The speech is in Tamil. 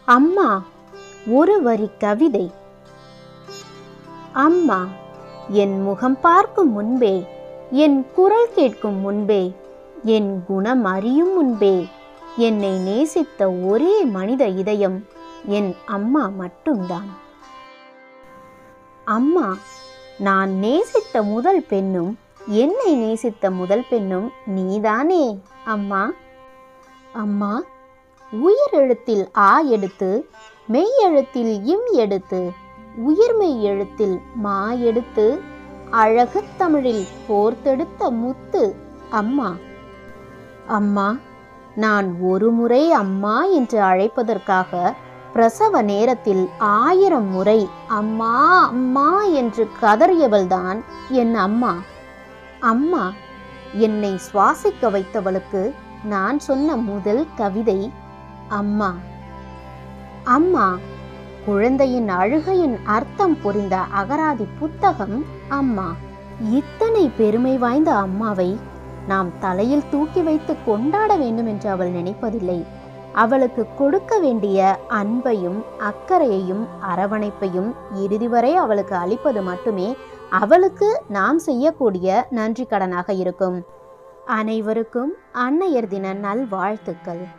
அம்மா ஒரு வரி கவிதை அம்மா என் முகம் பார்க்கும் முன்பே என் குரல் கேட்கும் முன்பே என் குணம் அறியும் முன்பே என்னை நேசித்த ஒரே மனித இதயம் என் அம்மா மட்டும்தான் அம்மா நான் நேசித்த முதல் பெண்ணும் என்னை நேசித்த முதல் பெண்ணும் நீதானே அம்மா அம்மா உயிர் எழுத்தில் ஆ எடுத்து மெய் எழுத்தில் இம் எடுத்து உயிர்மெய் எழுத்தில் மா எடுத்து அழகு தமிழில் போர்த்தெடுத்த முத்து அம்மா அம்மா நான் ஒரு முறை அம்மா என்று அழைப்பதற்காக பிரசவ நேரத்தில் ஆயிரம் முறை அம்மா அம்மா என்று கதறியவள்தான் என் அம்மா அம்மா என்னை சுவாசிக்க வைத்தவளுக்கு நான் சொன்ன முதல் கவிதை அம்மா அம்மா குழந்தையின் அழுகையின் அர்த்தம் புரிந்த அகராதி புத்தகம் அம்மா இத்தனை பெருமை வாய்ந்த அம்மாவை நாம் தலையில் தூக்கி வைத்து கொண்டாட வேண்டும் என்று அவள் நினைப்பதில்லை அவளுக்கு கொடுக்க வேண்டிய அன்பையும் அக்கறையையும் அரவணைப்பையும் இறுதி வரை அவளுக்கு அளிப்பது மட்டுமே அவளுக்கு நாம் செய்யக்கூடிய நன்றி கடனாக இருக்கும் அனைவருக்கும் அன்னையர் தின நல்வாழ்த்துக்கள்